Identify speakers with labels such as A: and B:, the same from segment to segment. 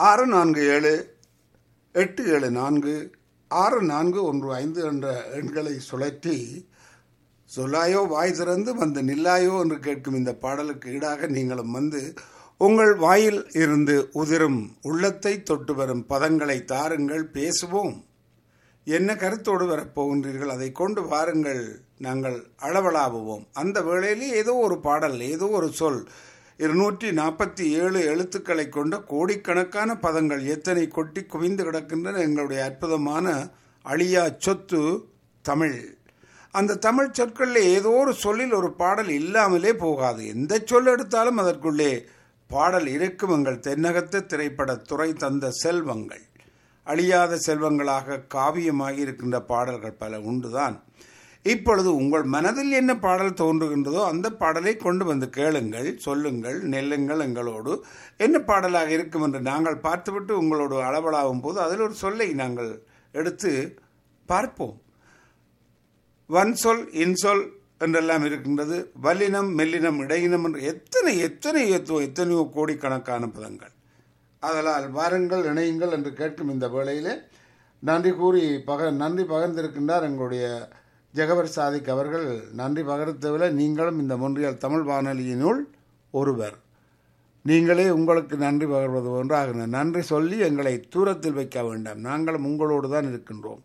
A: ஆறு நான்கு ஏழு எட்டு ஏழு நான்கு ஆறு நான்கு ஒன்று ஐந்து என்ற எண்களை சுழற்றி சொல்லாயோ வாய் திறந்து வந்து நில்லாயோ என்று கேட்கும் இந்த பாடலுக்கு ஈடாக நீங்களும் வந்து உங்கள் வாயில் இருந்து உதிரும் உள்ளத்தை தொட்டு வரும் பதங்களை தாருங்கள் பேசுவோம் என்ன கருத்தோடு வரப்போகின்றீர்கள் அதை கொண்டு வாருங்கள் நாங்கள் அளவலாவுவோம் அந்த வேளையிலே ஏதோ ஒரு பாடல் ஏதோ ஒரு சொல் இருநூற்றி நாற்பத்தி ஏழு எழுத்துக்களை கொண்ட கோடிக்கணக்கான பதங்கள் எத்தனை கொட்டி குவிந்து கிடக்கின்றன எங்களுடைய அற்புதமான அழியா சொத்து தமிழ் அந்த தமிழ் சொற்களில் ஏதோ ஒரு சொல்லில் ஒரு பாடல் இல்லாமலே போகாது எந்த சொல் எடுத்தாலும் அதற்குள்ளே பாடல் இருக்கும் எங்கள் தென்னகத்து திரைப்படத் துறை தந்த செல்வங்கள் அழியாத செல்வங்களாக காவியமாகி இருக்கின்ற பாடல்கள் பல உண்டுதான் இப்பொழுது உங்கள் மனதில் என்ன பாடல் தோன்றுகின்றதோ அந்த பாடலை கொண்டு வந்து கேளுங்கள் சொல்லுங்கள் நெல்லுங்கள் எங்களோடு என்ன பாடலாக இருக்கும் என்று நாங்கள் பார்த்துவிட்டு உங்களோடு அளவலாகும் போது அதில் ஒரு சொல்லை நாங்கள் எடுத்து பார்ப்போம் வன் சொல் இன்சொல் என்றெல்லாம் இருக்கின்றது வல்லினம் மெல்லினம் இடையினம் என்று எத்தனை எத்தனை எத்தோ எத்தனையோ கோடிக்கணக்கான பதங்கள் அதனால் வாருங்கள் இணையுங்கள் என்று கேட்கும் இந்த வேளையிலே நன்றி கூறி பக நன்றி பகிர்ந்திருக்கின்றார் எங்களுடைய ஜெகவர் சாதிக் அவர்கள் நன்றி பகிர்ந்தவில்லை நீங்களும் இந்த மொன்றியல் தமிழ் வானொலியினுள் ஒருவர் நீங்களே உங்களுக்கு நன்றி பகிர்வது ஒன்றாக நன்றி சொல்லி எங்களை தூரத்தில் வைக்க வேண்டாம் நாங்களும் உங்களோடு தான் இருக்கின்றோம்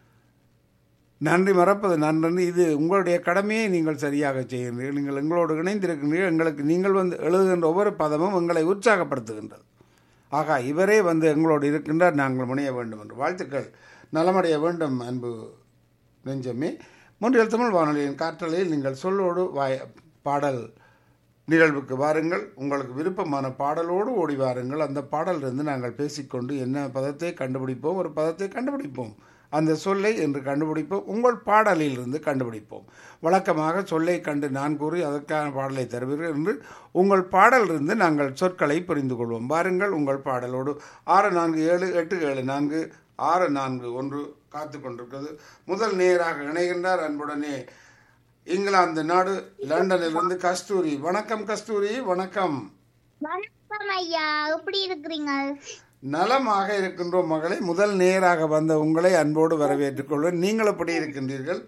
A: நன்றி மறப்பது நன்றி இது உங்களுடைய கடமையை நீங்கள் சரியாக செய்கின்றீர்கள் நீங்கள் எங்களோடு இணைந்திருக்கின்றீர்கள் எங்களுக்கு நீங்கள் வந்து எழுதுகின்ற ஒவ்வொரு பதமும் எங்களை உற்சாகப்படுத்துகின்றது ஆகா இவரே வந்து எங்களோடு இருக்கின்றார் நாங்கள் முனைய வேண்டும் என்று வாழ்த்துக்கள் நலமடைய வேண்டும் அன்பு நெஞ்சமே மூன்றில் தமிழ் வானொலியின் காற்றலையில் நீங்கள் சொல்லோடு வாய பாடல் நிகழ்வுக்கு வாருங்கள் உங்களுக்கு விருப்பமான பாடலோடு ஓடி வாருங்கள் அந்த பாடலிருந்து நாங்கள் பேசிக்கொண்டு என்ன பதத்தை கண்டுபிடிப்போம் ஒரு பதத்தை கண்டுபிடிப்போம் அந்த சொல்லை என்று கண்டுபிடிப்போம் உங்கள் பாடலில் இருந்து கண்டுபிடிப்போம் வழக்கமாக சொல்லை கண்டு நான் கூறி அதற்கான பாடலை தருவீர்கள் என்று உங்கள் பாடலிருந்து நாங்கள் சொற்களை புரிந்து கொள்வோம் வாருங்கள் உங்கள் பாடலோடு ஆறு நான்கு ஏழு எட்டு ஏழு நான்கு ஆறு நான்கு ஒன்று காத்து கொண்டிருக்கிறது முதல் நேராக இணைகின்றார் அன்புடனே இங்கிலாந்து நாடு லண்டனிலிருந்து கஸ்தூரி வணக்கம் கஸ்தூரி வணக்கம்
B: வணக்கம் ஐயா எப்படி இருக்கிறீங்க
A: நலமாக இருக்கின்றோம் மகளே முதல் நேராக வந்த உங்களை அன்போடு வரவேற்றுக் கொள்வேன் நீங்கள் எப்படி இருக்கின்றீர்கள்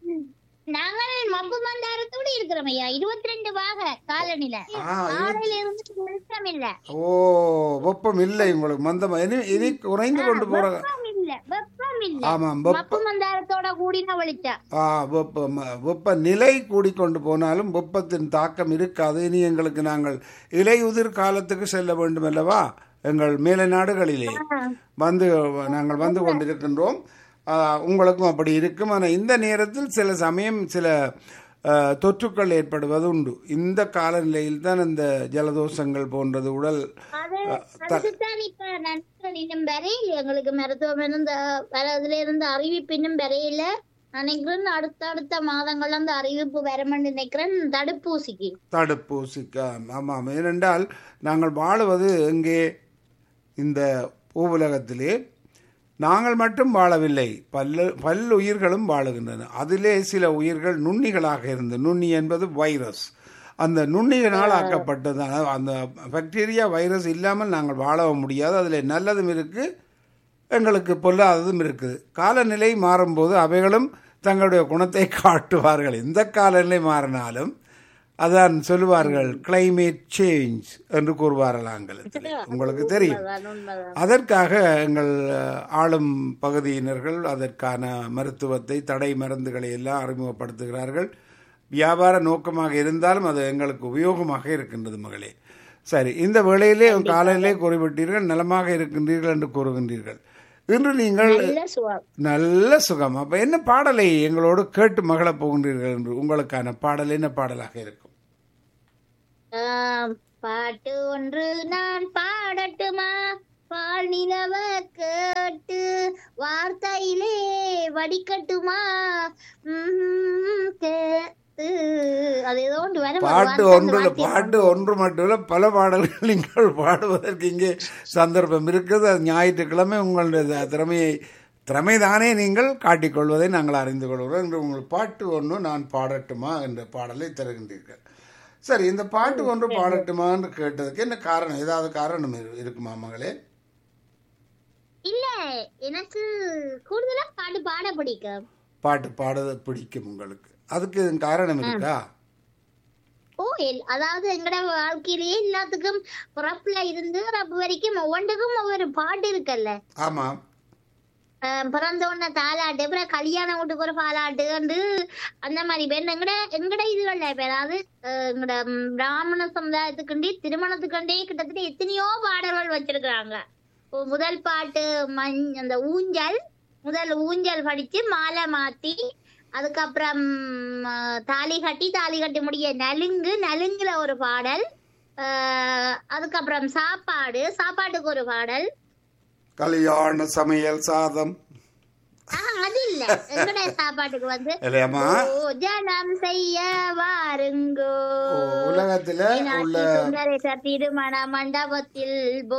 B: நாங்கள் மப்பு மந்தாரத்தோடு இருக்கிறோம் ஐயா இருபத்தி ரெண்டு வாக காலனில
A: ஆ,
B: காலையில இருந்து வெளிச்சம் இல்ல
A: ஓ வெப்பம் இல்லை உங்களுக்கு மந்தம் இனி இனி குறைந்து கொண்டு போற
B: வெப்பம் இல்ல வெப்பம் இல்ல
A: ஆமாம் வெப்ப
B: மப்பு மந்தாரத்தோட கூடின வெளிச்சம்
A: ஆ வெப்பம் வெப்ப நிலை கூடிக்கொண்டு போனாலும் வெப்பத்தின் தாக்கம் இருக்காது இனி எங்களுக்கு நாங்கள் இலையுதிர் காலத்துக்கு செல்ல வேண்டும் அல்லவா எங்கள் மேல நாடுகளிலே வந்து நாங்கள் வந்து கொண்டிருக்கின்றோம் ஆ, உங்களுக்கும் அப்படி இருக்கும் ஆனால் இந்த நேரத்தில் சில சமயம் சில ஆ, தொற்றுக்கள் ஏற்படுவது உண்டு இந்த காலநிலையில் தான் இந்த ஜலதோஷங்கள் போன்றது உடல்
B: அது அதுக்குத்தான் இப்ப நண்பர்கள் இன்னும் வரையில எங்களுக்கு மருத்துவம் இருந்த அதுல இருந்து அறிவிப்பு இன்னும் வரையில நினைக்கிறேன் அடுத்த அடுத்த மாதங்கள்ல அந்த அறிவிப்பு வரமென்று நினைக்கிறேன் தடுப்பூசிக்கு
A: தடுப்பூசிக்கு ஆமாம் ஏனென்றால் நாங்கள் வாழுவது எங்கே இந்த பூவுலகத்திலே நாங்கள் மட்டும் வாழவில்லை பல்ல பல்லுயிர்களும் வாழுகின்றன அதிலே சில உயிர்கள் நுண்ணிகளாக இருந்து நுண்ணி என்பது வைரஸ் அந்த நுண்ணிகளால் ஆக்கப்பட்டது அந்த பாக்டீரியா வைரஸ் இல்லாமல் நாங்கள் வாழவும் முடியாது அதில் நல்லதும் இருக்குது எங்களுக்கு பொல்லாததும் இருக்குது காலநிலை மாறும்போது அவைகளும் தங்களுடைய குணத்தை காட்டுவார்கள் எந்த காலநிலை மாறினாலும் அதான் சொல்லுவார்கள் கிளைமேட் சேஞ்ச் என்று கூறுவார்கள் ஆங்கிலத்தில் உங்களுக்கு தெரியும்
B: அதான் உண்மைதான்
A: அதற்காக எங்கள் அஹ், ஆளும் பகுதியினர்கள் அதற்கான மருத்துவத்தை தடை மருந்துகளை எல்லாம் அறிமுகப்படுத்துகிறார்கள் வியாபார நோக்கமாக இருந்தாலும் அது எங்களுக்கு உபயோகமாக இருக்கின்றது மகளே சரி இந்த வேளையிலே காலையிலே குறிப்பிட்டீர்கள் நலமாக இருக்கின்றீர்கள் என்று கூறுகின்றீர்கள் இன்று நீங்கள்
B: நல்ல சுகம்
A: நல்ல சுகம் அப்ப என்ன பாடலை எங்களோடு கேட்டு மகளப் போகின்றீர்கள் என்று உங்களுக்கான பாடல் என்ன பாடலாக இருக்கும்
B: ஆம், பாட்டு ஒன்று நான் பாடட்டுமா பால் நிலவ கேட்டு வார்த்தையிலே வடிக்கட்டுமா உம், கேட்டு அது ஏதோ ஒன்று வர
A: பாட்டு ஒன்று பாட்டு ஒன்று மட்டுமல்ல பல பாடல்கள் நீங்கள் பாடுவதற்கு இங்கே சந்தர்ப்பம் இருக்குது அது ஞாயிற்றுக்கிழமை உங்களுடைய திறமையை திறமைதானே நீங்கள் காட்டிக்கொள்வதை நாங்கள் அறிந்து கொள்கிறோம் என்று உங்கள் பாட்டு ஒன்று நான் பாடட்டுமா என்ற பாடலை தருகின்றீர்கள் சரி இந்த பாட்டு ஒன்று பாடட்டுமா என்று கேட்டதுக்கு என்ன காரணம் ஏதாவது காரணம் இரு- இருக்குமா மகளே
B: இல்ல எனக்கு கூடுதலா பாட்டு பாட பிடிக்கும்
A: பாட்டு பாட பிடிக்கும் உங்களுக்கு அதுக்கு எதுவும் காரணம் இருக்கா
B: ஓ எல்- அதாவது எங்கட வாழ்க்கையிலேயே எல்லாத்துக்கும் பிறப்புல இருந்து இறப்பு வரைக்கும் ஒவ்வொன்றுக்கும் ஒவ்வொரு பாட்டு இருக்குல்ல
A: ஆமாம்
B: அஹ் பிறந்த உடனே தாலாட்டு அப்புறம் கல்யாணம் வீட்டுக்கு ஒரு பாலாட்டு வந்து அந்த மாதிரி பேர் எங்கட எங்கட இதுகள்ல இப்ப அதாவது அஹ் எங்கட ம், பிராமண சமுதாயத்துக்குண்டே திருமணத்துக்குண்டே கிட்டத்தட்ட எத்தனையோ பாடல்கள் வச்சிருக்கிறாங்க இப்போ முதல் பாட்டு மஞ் அந்த ஊஞ்சல் முதல் ஊஞ்சல் படிச்சு மாலை மாத்தி அதுக்கப்புறம் அஹ், தாலி கட்டி தாலி கட்டி முடிய நலுங்கு நலுங்குல ஒரு பாடல் அஹ், அதுக்கப்புறம் சாப்பாடு சாப்பாட்டுக்கு ஒரு பாடல்
A: கல்யாண சமையல் சாதம்
B: ஆஹ், அது இல்ல எங்கட சாப்பாட்டுக்கு வந்து
A: இல்லையாம்மா
B: போஜனம் செய்ய வாருங்கோ
A: ஓ, உலகத்துல உள்ள
B: மீனாட்சி சுந்தரேசர் திருமண மண்டபத்தில்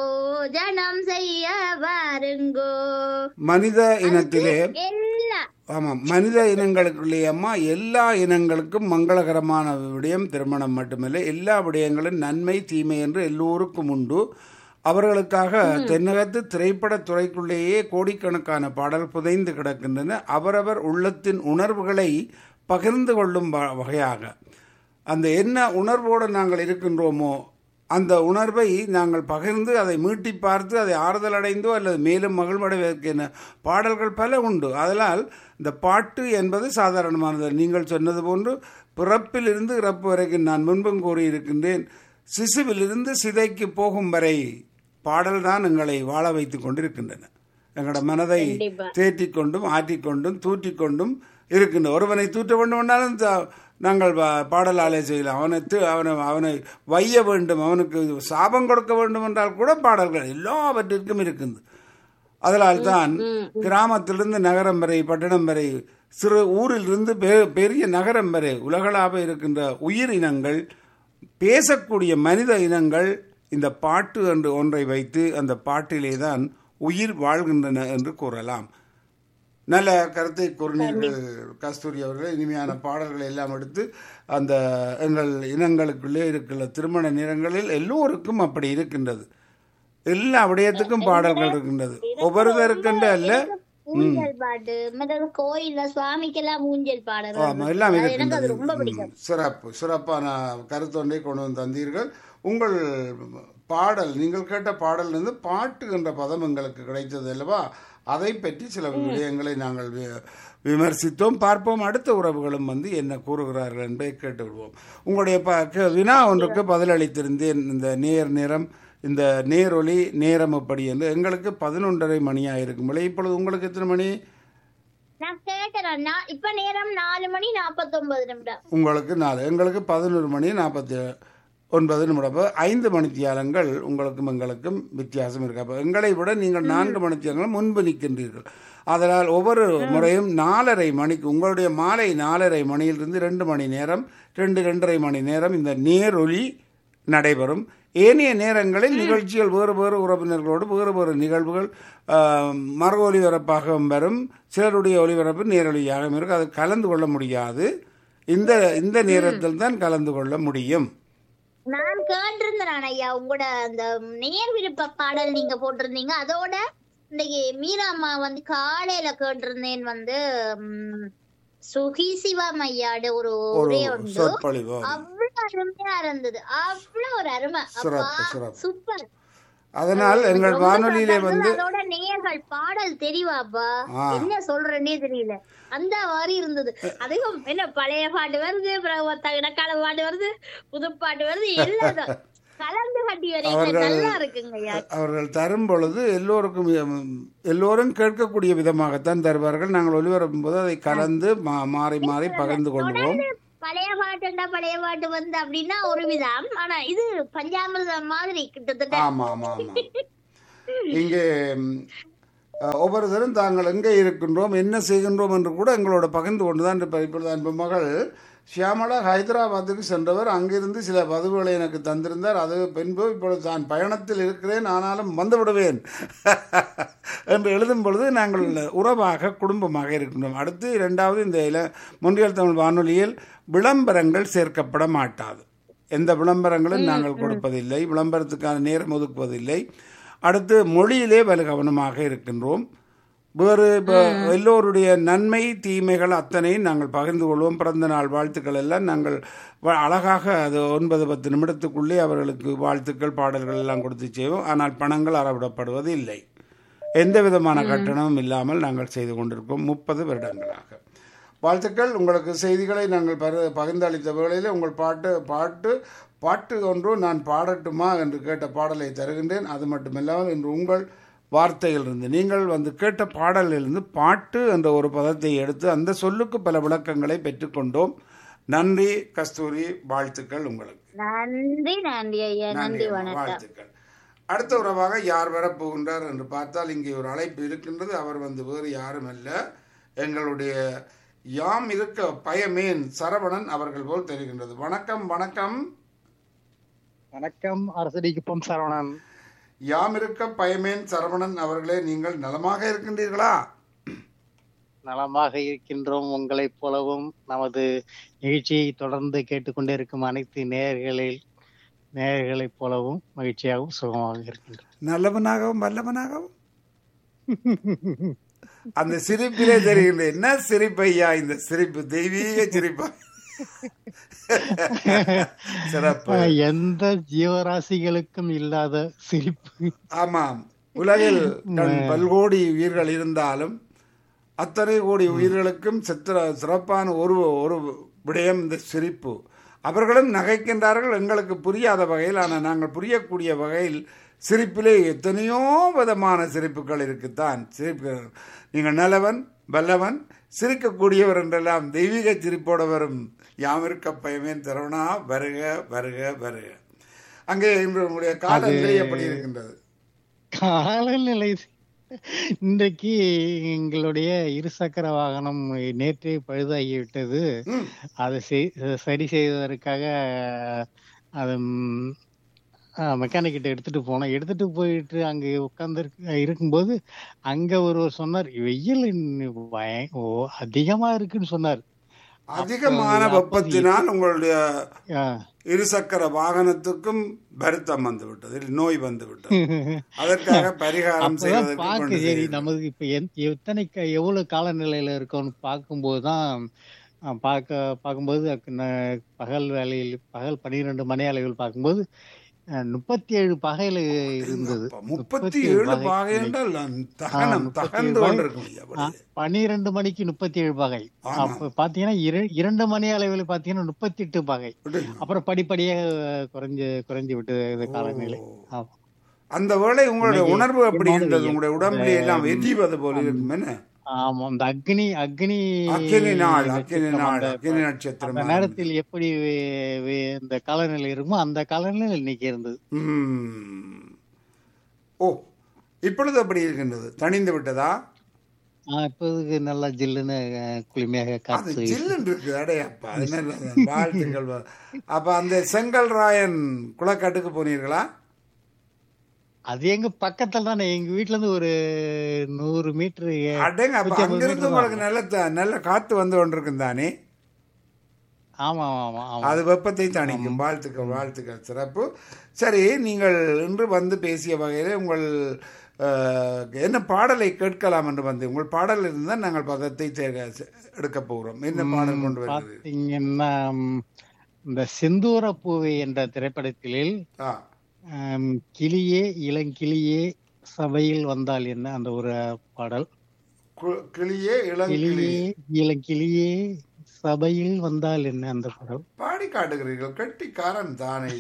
B: போஜனம் செய்ய வாருங்கோ
A: மனித இனத்திலே
B: எல்லாம்
A: ஆமாம் மனித இனங்களுக்குள்ளே அம்மா எல்லா இனங்களுக்கும் மங்களகரமான விடயம் திருமணம் மட்டுமல்ல எல்லா விடயங்களும் நன்மை தீமை என்று எல்லோருக்கும் உண்டு அவர்களுக்காக தென்னகத்து திரைப்படத் துறைக்குள்ளேயே கோடிக்கணக்கான பாடல் புதைந்து கிடக்கின்றன அவரவர் உள்ளத்தின் உணர்வுகளை பகிர்ந்து கொள்ளும் வ- வகையாக அந்த என்ன உணர்வோடு நாங்கள் இருக்கின்றோமோ அந்த உணர்வை நாங்கள் பகிர்ந்து அதை மீட்டி பார்த்து அதை ஆறுதல் அடைந்தோ அல்லது மேலும் மகிழ்வடைவதற்கென பாடல்கள் பல உண்டு அதனால் இந்த பாட்டு என்பது சாதாரணமானது நீங்கள் சொன்னது போன்று பிறப்பிலிருந்து இறப்பு வரைக்கும் நான் முன்பும் கூறியிருக்கின்றேன் சிசுவிலிருந்து சிதைக்கு போகும் வரை பாடல்தான் எங்களை வாழ வைத்துக் கொண்டிருக்கின்றன எங்களோட மனதை
B: கண்டிப்பா.
A: தேற்றிக் கொண்டும் ஆற்றிக்கொண்டும் தூற்றிக்கொண்டும் இருக்கின்ற ஒருவனை தூற்ற வேண்டும் என்றாலும் த- நாங்கள் பா- பாடலாலே செய்யலாம் அவனை து- அவனை அவனை வைய வேண்டும் அவனுக்கு சாபம் கொடுக்க வேண்டும் என்றால் கூட பாடல்கள் எல்லாவற்றிற்கும் இருக்குது அதனால் தான் கிராமத்திலிருந்து நகரம் வரை பட்டணம் வரை சிறு ஊரிலிருந்து பெ- பெரிய நகரம் வரை உலகளாவ இருக்கின்ற உயிரினங்கள் பேசக்கூடிய மனித இனங்கள் இந்த பாட்டு என்று ஒன்றை வைத்து அந்த பாட்டிலே தான் உயிர் வாழ்கின்றன என்று கூறலாம் நல்ல கருத்தை கூறினீர்கள் கஸ்தூரி அவர்கள் இனிமையான பாடல்களை எல்லாம் எடுத்து அந்த எங்கள் இனங்களுக்குள்ளே இருக்கிற திருமண நிறங்களில் எல்லோருக்கும் அப்படி இருக்கின்றது எல்லா விடயத்துக்கும் பாடல்கள் இருக்கின்றது ஒவ்வொருத்தருக்கென்று அல்ல
B: ஊஞ்சல் பாட்டு மற்றது கோயில்ல சுவாமிக்கெல்லாம் ஊஞ்சல் பாடல்
A: ஆமா, எல்லாம்
B: அது எனக்கு அது ரொம்ப
A: இருக்கின்றது
B: பிடிக்கும்
A: ம், சிறப்பு சிறப்பான கருத்தொன்றை கொண்டு வந்து தந்தீர்கள் உங்கள் பாடல் நீங்கள் கேட்ட பாடலிருந்து பாட்டு என்ற பதம் எங்களுக்கு கிடைத்தது அல்லவா அதை பற்றி சில விடயங்களை நாங்கள் வி- விமர்சித்தோம் பார்ப்போம் அடுத்த உறவுகளும் வந்து என்ன கூறுகிறார்கள் என்பதை கேட்டு விடுவோம் உங்களுடைய ப க- வினா ஒன்றுக்கு பதிலளித்திருந்தேன் இந்த நேர் நேரம் இந்த நேரொலி நேரம் அப்படி என்று எங்களுக்கு பதினொன்றரை மணியாக இருக்கும் இப்பொழுது உங்களுக்கு எத்தனை மணி
B: நான் கேட்டேன் நான் இப்ப நேரம் நாலு மணி நாப்பத்தொன்பது நிமிடம்
A: உங்களுக்கு நாலு எங்களுக்கு பதினோரு மணி நாற்பத்தி ஒன்பது நிமிடம் அப்ப ஐந்து மணித்தியாலங்கள் உங்களுக்கும் எங்களுக்கும் வித்தியாசம் இருக்கு அப்போ எங்களை விட நீங்கள் நான்கு மணித்தியாலங்கள் முன்பு நிற்கின்றீர்கள் அதனால் ஒவ்வொரு முறையும் நாலரை மணிக்கு உங்களுடைய மாலை நாலரை மணியிலிருந்து ரெண்டு மணி நேரம் ரெண்டு ரெண்டரை மணி நேரம் இந்த நேரொலி நடைபெறும் ஏனைய நேரங்களில் நிகழ்ச்சிகள் வேறு வேறு உறவினர்களோடு வேறு வேறு நிகழ்வுகள் ஆஹ், மறு ஒலிபரப்பாகவும் வரும் சிலருடைய ஒலிபரப்பு நேரொலியாகவும் இருக்கும் அது கலந்து கொள்ள முடியாது இந்த இந்த நேரத்தில் தான் கலந்து கொள்ள முடியும்
B: நான் கேட்டிருந்தேன் ஐயா உங்களோட அந்த நேர் விருப்ப பாடல் நீங்க போட்டிருந்தீங்க அதோட இன்னைக்கு மீராம்மா வந்து காலையில கேட்டிருந்தேன் வந்து ம், சுகி சிவம் ஐயாட ஒரு
A: ஒரு
B: உரை உண்டு
A: சொற்பொழிவு
B: அவ்வளவு அருமையா இருந்தது அவ்வளவு ஒரு அருமை
A: சிறப்பு சிறப்பு
B: சூப்பர்
A: அதனால் எங்கள் வானொலியிலே வந்து
B: அதோட நேயர்கள் பாடல் தெரிவாப்பா
A: ஆ.
B: என்ன சொல்றேன்னே தெரியல அந்த மாதிரி இருந்தது அதுவும் என்ன பழைய பாட்டு வருது அப்புறம் தகடக்கால பாட்டு வருது புது பாட்டு வருது எல்லாம் கலந்து கட்டி வரீங்க
A: அவர்கள்
B: நல்லா இருக்குங்க ஐயா
A: அவர்கள் தரும் பொழுது எல்லோருக்கும் உம், எல்லோரும் கேட்கக்கூடிய விதமாகத்தான் தருவார்கள் நாங்கள் ஒலிபரப்பும் போது அதை கலந்து மா- மாறி மாறி பகிர்ந்து கொள்வோம்
B: பழைய பாட்டுண்டா பழைய பாட்டு வந்து அப்படின்னா ஒரு விதம் ஆனா இது பஞ்சாமிர்தம் மாதிரி கிட்டத்தட்ட
A: ஆமா ஆமா ஆமா இங்கே ம், அஹ், ஒவ்வொருத்தரும் தாங்கள் எங்கே இருக்கின்றோம் என்ன செய்கின்றோம் என்று கூட எங்களோட பகிர்ந்து கொண்டு தான் இருப்பார் இப்பொழுது அன்பு மகள் ஷியாமலா ஹைதராபாத்துக்கு சென்றவர் அங்கிருந்து சில பதிவுகளை எனக்கு தந்திருந்தார் அது பின்பு இப்பொழுது நான் பயணத்தில் இருக்கிறேன் ஆனாலும் வந்து விடுவேன் என்று எழுதும் பொழுது நாங்கள் உறவாக குடும்பமாக இருக்கின்றோம் அடுத்து இரண்டாவது இந்த இல முன்றியல் தமிழ் வானொலியில் விளம்பரங்கள் சேர்க்கப்பட மாட்டாது எந்த விளம்பரங்களும் நாங்கள் கொடுப்பதில்லை விளம்பரத்துக்கான நேரம் ஒதுக்குவதில்லை அடுத்து மொழியிலே வலு கவனமாக இருக்கின்றோம் வேறு இப்ப எல்லோருடைய நன்மை தீமைகள் அத்தனையும் நாங்கள் பகிர்ந்து கொள்வோம் பிறந்த நாள் வாழ்த்துக்கள் எல்லாம் நாங்கள் வ- அழகாக அது ஒன்பது பத்து நிமிடத்துக்குள்ளே அவர்களுக்கு வாழ்த்துக்கள் பாடல்கள் எல்லாம் கொடுத்து செய்வோம் ஆனால் பணங்கள் அறவிடப்படுவது இல்லை எந்த விதமான கட்டணமும் இல்லாமல் நாங்கள் செய்து கொண்டிருக்கோம் முப்பது வருடங்களாக வாழ்த்துக்கள் உங்களுக்கு செய்திகளை நாங்கள் பகிர் பகிர்ந்தளித்த வேளையில் உங்கள் பாட்டு பாட்டு பாட்டு ஒன்று நான் பாடட்டுமா என்று கேட்ட பாடலை தருகின்றேன் அது மட்டுமில்லாமல் இன்று உங்கள் வார்த்தையிலிருந்து நீங்கள் வந்து கேட்ட பாடலிலிருந்து பாட்டு என்ற ஒரு பதத்தை எடுத்து அந்த சொல்லுக்கு பல விளக்கங்களை பெற்றுக்கொண்டோம் நன்றி கஸ்தூரி வாழ்த்துக்கள் உங்களுக்கு
B: நன்றி நன்றி ஐயா நன்றி
A: அம்மா,
B: வணக்கம்
A: வாழ்த்துக்கள் அடுத்த உறவாக யார் வரப்போகின்றார் என்று பார்த்தால் இங்கே ஒரு அழைப்பு இருக்கின்றது அவர் வந்து வேறு யாரும் அல்ல எங்களுடைய யாம் இருக்க பயமேன் சரவணன் அவர்கள் போல் தெரிகின்றது வணக்கம் வணக்கம்
C: வணக்கம் அரசடிக்குப்பம் சரவணன்
A: யாம் இருக்க பயமேன் சரவணன் அவர்களே நீங்கள் நலமாக இருக்கின்றீர்களா
C: நலமாக இருக்கின்றோம் உங்களைப் போலவும் நமது நிகழ்ச்சியை தொடர்ந்து கேட்டுக்கொண்டே இருக்கும் அனைத்து நேயர்களில் நேயர்களைப் போலவும் மகிழ்ச்சியாகவும் சுகமாக இருக்கின்றோம்
A: நல்லவனாகவும் வல்லவனாகவும் அந்த சிரிப்பிலே தெரிகின்ற என்ன சிரிப்பையா இந்த சிரிப்பு தெய்வீக சிரிப்பா சிறப்பு
C: எந்த ஜீவராசிகளுக்கும் இல்லாத சிரிப்பு
A: ஆமாம் உலகில் கண் பல்கோடி உயிர்கள் இருந்தாலும் அத்தனை கோடி உயிர்களுக்கும் சித்திர சிறப்பான ஒரு ஒரு விடயம் இந்த சிரிப்பு அவர்களும் நகைக்கின்றார்கள் எங்களுக்கு புரியாத வகையில் ஆனால் நாங்கள் புரியக்கூடிய வகையில் சிரிப்பிலே எத்தனையோ விதமான சிரிப்புகள் இருக்குத்தான் சிரிப்பு நீங்கள் நல்லவன் வல்லவன் சிரிக்கக்கூடியவர் என்றெல்லாம் தெய்வீக சிரிப்போட வரும் யாமிருக்க பயமேன் திறவனா வருக வருக வருக அங்கே இன்று உங்களுடைய காலநிலை எப்படி இருக்கின்றது
C: காலநிலை இன்றைக்கு எங்களுடைய இருசக்கர வாகனம் நேற்றே பழுதாகிவிட்டது
A: ம்.
C: அதை செய்- சரி செய்வதற்காக அது மெக்கானிக் கிட்ட எடுத்துட்டு போனோம் எடுத்துட்டு போயிட்டு அங்க உட்கார்ந்து இருக்கும்போது அங்க ஒருவர் சொன்னார் வெயில் இன்னும் பய- ஓ அதிகமா இருக்குன்னு சொன்னார்
A: அதிகமான
C: அப்போ-
A: வெப்பத்தினால் உங்களுடைய
C: ஆ.
A: இருசக்கர வாகனத்துக்கும் வருத்தம் வந்து விட்டது இல்லை, நோய் வந்து விட்டது அதற்காக பரிகாரம்
C: அப்பதான்
A: செய்வதற்கு
C: பார்க்க
A: கொண்டு
C: சரி
A: செல்கிறோம்.
C: நமக்கு இப்ப எந்- எத்தனை க- எவ்வளவு காலநிலையில இருக்கோம்னு பார்க்கும்போது தான் அஹ், பார்க்க பார்க்கும்போது அக்கு- ந- பகல் வேலையில் பகல் பன்னிரெண்டு மணி அளவில் பார்க்கும்போது முப்பத்தி ஏழு பகையில இருந்தது
A: அப்ப முப்பத்தி ஏழு பாகை என்றால் தகனம்
C: முப்பத்தி ஏழு
A: தகந்து
C: பாகை.
A: கொண்டிருக்கும் ஐயா, அப்படி.
C: பன்னிரெண்டு மணிக்கு முப்பத்தி ஏழு பகை
A: ஆமா.
C: அப்ப பாத்தீங்கன்னா இர- இரண்டு மணி அளவில் பாத்தீங்கன்னா முப்பத்தி எட்டு பகை
A: விடுங்க.
C: அப்புறம் படிப்படியா குறைஞ்சு குறைஞ்சு விட்டது இந்த காலநிலை
A: ஓ.
C: ஆமா.
A: அந்த வேளை உங்களுடைய
C: இன்னைக்கு
A: உணர்வு எப்படி
C: விமானம்
A: இருந்தது
C: இல்லை.
A: உங்களுடைய உடம்புல எல்லாம் எரிவது போல இருக்கும் என்ன
C: ஆமா இந்த அக்னி அக்னி
A: அக்கினி நாள் அக்கினி
C: நட்சத்திரம்
A: நாள்
C: அந்த-
A: அக்கினி
C: அந்த
A: நட்சத்திரம்
C: நேரத்தில் எப்படி வே- வே- இந்த காலநிலை இருக்குமோ அந்த காலநிலை இன்னைக்கு இருந்தது
A: ம். ஓ இப்பொழுது அப்படி இருக்கின்றது தணிந்து விட்டதா
C: ஆஹ் இப்போதைக்கு நல்லா ஜில்லுன்னு அஹ், குளுமையாக
A: அது
C: காத்து
A: ஜில்லுன்னு இருக்கு அடையப்பா அது நல்லது. வாழ்த்துக்கள் வா- அப்ப அந்த செங்கல் ராயன் குளக்காட்டுக்கு போனீர்களா
C: அது எங்க பக்கத்துல தானே எங்க வீட்ல இருந்து ஒரு நூறு மீட்டர்
A: அடங்க அப்ப
C: நூத்தி ஐம்பது
A: அங்கிருந்து
C: மீட்டர்
A: உங்களுக்கு நல்ல த- நல்ல காத்து வந்து கொண்டிருக்கும் தானே
C: ஆமா ஆமா ஆமா
A: அது வெப்பத்தை தணிக்கும் வாழ்த்துக்கள் வாழ்த்துக்கள் சிறப்பு சரி நீங்கள் இன்று வந்து பேசிய வகையில் உங்கள் அஹ், என்ன பாடலை கேட்கலாம் என்று வந்து உங்கள் பாடல் இருந்தால் நாங்கள் பதத்தை தே- எடுக்க போகிறோம் என்ன பாடல் கொண்டு வருகிறது
C: பாத்தீங்கன்னா ம், இந்த செந்தூர பூவை என்ற திரைப்படத்தில்
A: ஆ
C: ஆம், கிளியே இளங்கிளியே சபையில் வந்தால் என்ன அந்த ஒரு பாடல்
A: கு- கிளியே இளங்கிளி
C: கிளியே இளங்கிளியே சபையில் வந்தால் என்ன அந்த பாடல்
A: பாடி காட்டுகிறீர்கள் கட்டிக்காரன் தானே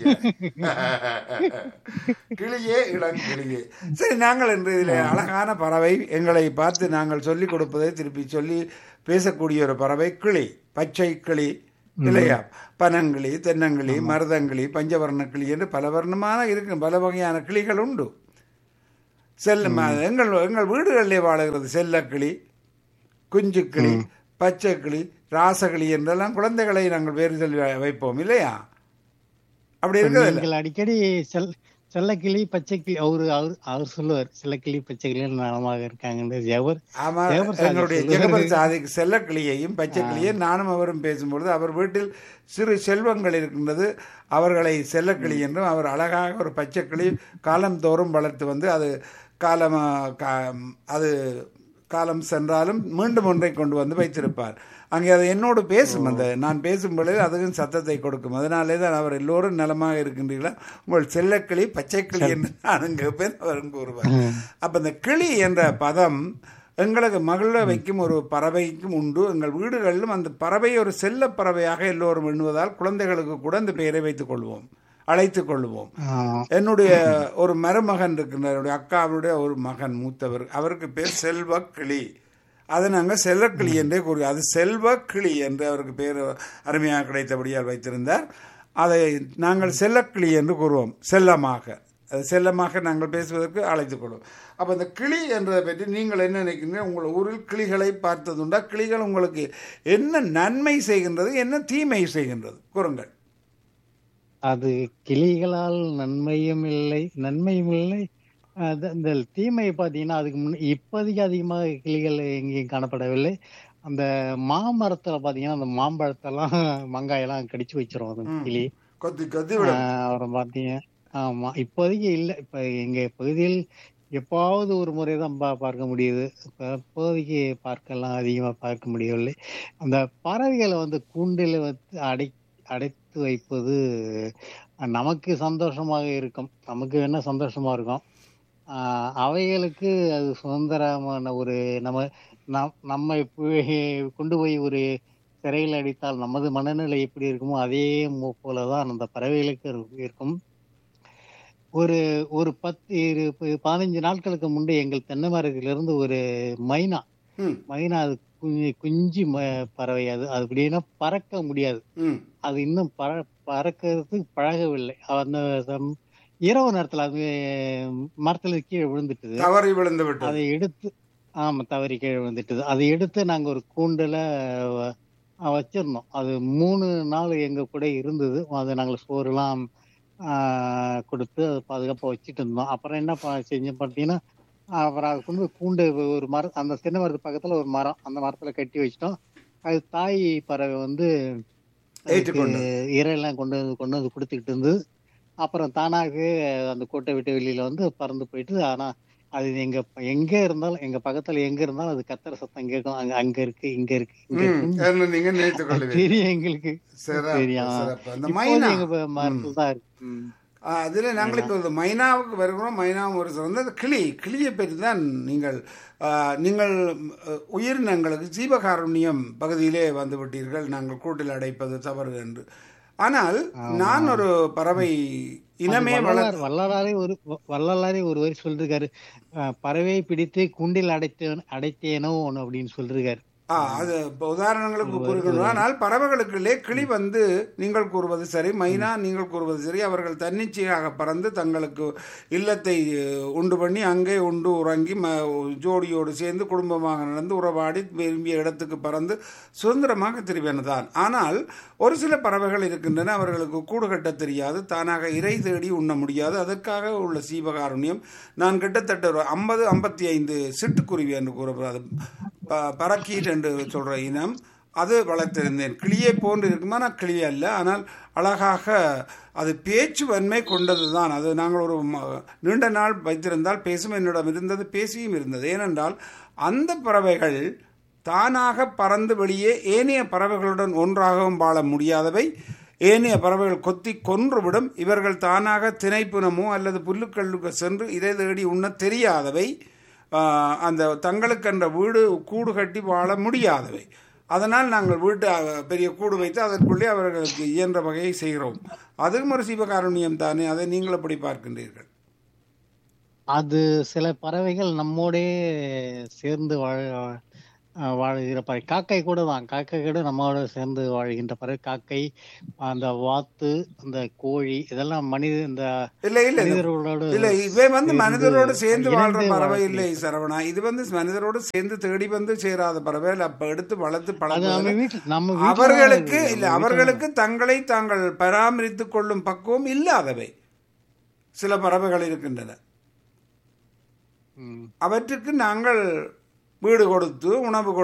A: கிளியே இளங்கிளியே சரி நாங்கள் இன்று இதில் அழகான பறவை எங்களை பார்த்து நாங்கள் சொல்லிக் கொடுப்பதை திருப்பி சொல்லி பேசக்கூடிய ஒரு பறவை கிளி பச்சை கிளி இல்லையா பனங்கிளி தென்னங்கிளி மருதங்கிளி பஞ்சவர்ண கிளி என்று பல வர்ணமான இருக்கு பல வகையான கிளிகள் உண்டு செல்ல ம- எங்கள் எங்கள் வீடுகளிலே வாழுகிறது செல்லக்கிளி குஞ்சுக்கிளி பச்சைக்கிளி ராசகிளி என்றெல்லாம் குழந்தைகளை நாங்கள் வேறு சொல்லி வை- வைப்போம் இல்லையா அப்படி இருக்கிறது
C: நீங்கள் அடிக்கடி செல் செல்லக்கிளி பச்சைக்கிளி அவரு அவர் அவர் சொல்லுவார் செல்லக்கிளி பச்சைக்கிளி நலமாக இருக்காங்கன்னு எவர்
A: ஆமா
C: ஜெகபர் சாதி
A: எங்களுடைய
C: சொல்லுவாரு.
A: ஜெகபர் சாதிக்கு செல்லக்கிளியையும் பச்சைக்கிளியையும் நானும் அவரும் பேசும்பொழுது அவர் வீட்டில் சிறு செல்வங்கள் இருக்கின்றது அவர்களை செல்லக்கிளி என்றும் அவர் அழகாக ஒரு பச்சைக்கிளி காலந்தோறும் வளர்த்து வந்து அது காலம் ஆ, கா- அது காலம் சென்றாலும் மீண்டும் ஒன்றை கொண்டு வந்து வைத்திருப்பார் அங்கே அது என்னோடு பேசும் அந்த நான் பேசும் பொழுது அதுவும் சத்தத்தை கொடுக்கும் அதனாலே தான் அவர் எல்லோரும் நலமாக இருக்கின்றீர்களா உங்கள் செல்லக்கிளி பச்சைக்கிளி என்று நான் கேட்பேன் அவரும் கூறுவார் அப்ப இந்த கிளி என்ற பதம் எங்களுக்கு மகள வைக்கும் ஒரு பறவைக்கும் உண்டு எங்கள் வீடுகளிலும் அந்த பறவை ஒரு செல்ல பறவையாக எல்லோரும் எண்ணுவதால் குழந்தைகளுக்கு கூட அந்த பெயரை வைத்துக் கொள்வோம் அழைத்துக் கொள்வோம்
C: ஆஹ்,
A: என்னுடைய ஒரு மருமகன் இருக்கின்றார் என்னுடைய அக்காவுடைய ஒரு மகன் மூத்தவர் அவருக்கு பேர் செல்வ கிளி அதை நாங்கள் செல்லக்கிளி என்றே கூறி அது செல்வ கிளி என்று அவருக்கு பேர் அருமையாக கிடைத்தபடியால் வைத்திருந்தார் அதை நாங்கள் செல்லக்கிளி என்று கூறுவோம் செல்லமாக அது செல்லமாக நாங்கள் பேசுவதற்கு அழைத்துக் கொள்வோம் அப்போ இந்த கிளி என்றதை பற்றி நீங்கள் என்ன நினைக்கிறீங்க உங்கள் ஊரில் கிளிகளை பார்த்ததுண்டா கிளிகள் உங்களுக்கு என்ன நன்மை செய்கின்றது என்ன தீமை செய்கின்றது கூறுங்கள்
C: அது கிளிகளால் நன்மையும் இல்லை நன்மையும் இல்லை அது இந்த தீமை பார்த்தீங்கன்னா அதுக்கு முன்ன இப்போதைக்கு அதிகமாக கிளிகள் எங்கேயும் காணப்படவில்லை அந்த மாமரத்துல பார்த்தீங்கன்னா அந்த மாம்பழத்தெல்லாம் மங்காயெல்லாம் கடிச்சு வச்சிரும் அது
A: ம்.
C: கிளி
A: கொத்தி கொத்தி விடும்
C: ஆஹ் அப்புறம் பார்த்தீங்க ஆமா இப்போதைக்கு இல்லை இப்ப எங்க பகுதியில் எப்பாவது ஒரு முறை தான் பா பார்க்க முடியுது இப்ப இப்போதைக்கு பார்க்கலாம் அதிகமா பார்க்க முடியவில்லை அந்த பறவைகளை வந்து கூண்டில் வந்து அடை அடைத்து வைப்பது நமக்கு சந்தோஷமாக இருக்கும் நமக்கு என்ன சந்தோஷமா இருக்கும் ஆஹ் அவைகளுக்கு அது சுதந்திரமான ஒரு நம்ம நம் நம்மை போய் கொண்டு போய் ஒரு சிறையில் அடித்தால் நமது மனநிலை எப்படி இருக்குமோ அதே மோ- போலதான் அந்த பறவைகளுக்கு இரு- இருக்கும் ஒரு ஒரு பத்து இரு ப- பதினஞ்சு நாட்களுக்கு முன்பே எங்கள் தென்னை மரத்திலிருந்து ஒரு மைனா
A: ம்
C: மைனா அது குஞ்சு குஞ்சு ம- பறவை அது அது அப்படின்னா பறக்க முடியாது
A: ம்
C: அது இன்னும் பற பறக்கிறதுக்கு பழகவில்லை அந்த சம்- இரவு நேரத்துல அது மரத்துல கீழே விழுந்துட்டுது
A: தவறி விழுந்து விட்டது
C: அதை எடுத்து ஆமா தவறி கீழே விழுந்துட்டுது அதை எடுத்து நாங்க ஒரு கூண்டுல வ- அஹ் வச்சிருந்தோம் அது மூணு நாள் எங்க கூட இருந்தது அதை நாங்கள் சோறுலாம் ஆஹ் கொடுத்து அதை பாதுகாப்பா வச்சுட்டு இருந்தோம் அப்புறம் என்ன ப- செஞ்சோம் பார்த்தீங்கன்னா அப்புறம் அதை கொண்டு போய் கூண்டு ஒரு மரம் அந்த தென்னை மரத்து பக்கத்துல ஒரு மரம் அந்த மரத்துல கட்டி வச்சிட்டோம் அது தாய் பறவை வந்து அதுக்கு
A: ஏற்றுக்கொண்டு
C: இறையெல்லாம் கொண்டு வந்து கொண்டு வந்து கொடுத்துக்கிட்டு இருந்தது அப்புறம் தானாக அந்த கோட்டை விட்டு வெளியில வந்து பறந்து போயிட்டு ஆனா அது எங்க எங்க இருந்தாலும் எங்க பக்கத்துல எங்க இருந்தாலும் அது கத்துற சத்தம் கேட்கும் அங்க அங்க இருக்கு இங்க இருக்கு இங்க
A: ம்
C: இருக்குன்னு
A: என்று நீங்க நினைத்துக்
C: அது
A: கொள்வீர்கள்
C: தெரியும் எங்களுக்கு
A: சிறப்பு
C: தெரியும்
A: சிறப்பு அந்த
C: இப்போது
A: மைனா
C: எங்க ப- மரத்துல தான் இருக்கு ம்.
A: ஆ, அதுல நாங்கள் இப்போ இந்த மைனாவுக்கு வருகிறோம் மைனாவும் ஒரு சிறந்த அந்த கிளி கிளியை பற்றி தான் நீங்கள் ஆ, நீங்கள் அ, உயிரினங்களுக்கு ஜீவகாருண்யம் பகுதியிலே வந்து விட்டீர்கள் நாங்கள் கூட்டில் அடைப்பது தவறு என்று ஆனால் நான் ஒரு பறவை இனமே வளர்
C: வள்ளலார் வள்ளலாரே ஒரு வ- வள்ளலாரே ஒரு வரி சொல்லிருக்காரு அஹ், பறவையை பிடித்து கூண்டில் அடைத்தேன் அடைத்தேனோ ஒண்ணு அப்படின்னு சொல்லிருக்காரு
A: ஆ அது இப்போ உதாரணங்களுக்கு கூறுகிறோம் ஆனால் பறவைகளுக்குள்ளே கிளி வந்து நீங்கள் கூறுவது சரி மைனா நீங்கள் கூறுவது சரி அவர்கள் தன்னிச்சையாக பறந்து தங்களுக்கு இல்லத்தை அஹ், உண்டு பண்ணி அங்கே உண்டு உறங்கி ம ஜோடியோடு சேர்ந்து குடும்பமாக நடந்து உறவாடி விரும்பிய இடத்துக்கு பறந்து சுதந்திரமாக திரும்பினதான் ஆனால் ஒரு சில பறவைகள் இருக்கின்றன அவர்களுக்கு கூடு கட்ட தெரியாது தானாக இறை தேடி உண்ண முடியாது அதற்காக உள்ள சீவகாருண்யம் நான் கிட்டத்தட்ட ஒரு ஐம்பது ஐம்பத்தி ஐந்து சிட்டுக்குருவி என்று கூறப்படுறது ப- பறக்கீட் என்று சொல்ற இனம் அது வளர்த்திருந்தேன் கிளியை போன்று இருக்குமா நான் கிளி அல்ல ஆனால் அழகாக அது பேச்சு வன்மை கொண்டது தான் அது நாங்கள் ஒரு ம- நீண்ட நாள் வைத்திருந்தால் பேசும் என்னிடம் இருந்தது பேசியும் இருந்தது ஏனென்றால் அந்த பறவைகள் தானாக பறந்து வெளியே ஏனைய பறவைகளுடன் ஒன்றாகவும் வாழ முடியாதவை ஏனைய பறவைகள் கொத்தி கொன்றுவிடும் இவர்கள் தானாக திணைப்புனமோ அல்லது புல்லுக்கல்லுக்கு சென்று இதை தேடி உண்ண தெரியாதவை ஆஹ், அந்த தங்களுக்கென்ற வீடு கூடு கட்டி வாழ முடியாதவை அதனால் நாங்கள் வீட்டு அஹ், பெரிய கூடு வைத்து அதற்குள்ளே அவர்களுக்கு இயன்ற வகையை செய்கிறோம் அதுவும் ஒரு சிவகாருண்யம் தானே அதை நீங்கள் எப்படி பார்க்கின்றீர்கள்
C: அது சில பறவைகள் நம்மோடே சேர்ந்து வாழ அஹ், வாழுகிற பறவை காக்கை கூட தான் காக்கை கூட நம்மோட சேர்ந்து வாழ்கின்ற பறவை காக்கை அந்த வாத்து அந்த கோழி இதெல்லாம் மனித இந்த
A: இல்லை இல்லை இந்த-
C: மனிதர்களோடு
A: இல்ல இவை வந்து
C: சேர்ந்து
A: மனிதரோடு சேர்ந்து வாழ்ற
C: இணைந்து
A: பறவை
C: வாழக்கூடிய
A: இல்லை சரவணா இது வந்து மனிதரோடு சேர்ந்து தேடி வந்து சேராத பறவை அப்ப எடுத்து வளர்த்து
C: அது நம்ம
A: பழகுவது
C: வீட்டுல நம்ம வீட்டுல தான்
A: அவர்களுக்கு
C: இருக்குது.
A: இல்ல
C: நம்ம வீட்டுல
A: அவர்களுக்கு தங்களை தாங்கள் பராமரித்துக் கொள்ளும் பக்குவம் இல்லாதவை சில பறவைகள் இருக்கின்றன
C: ம்
A: அவற்றுக்கு நாங்கள் வீடு கொடுத்து உணவு கொடுத்து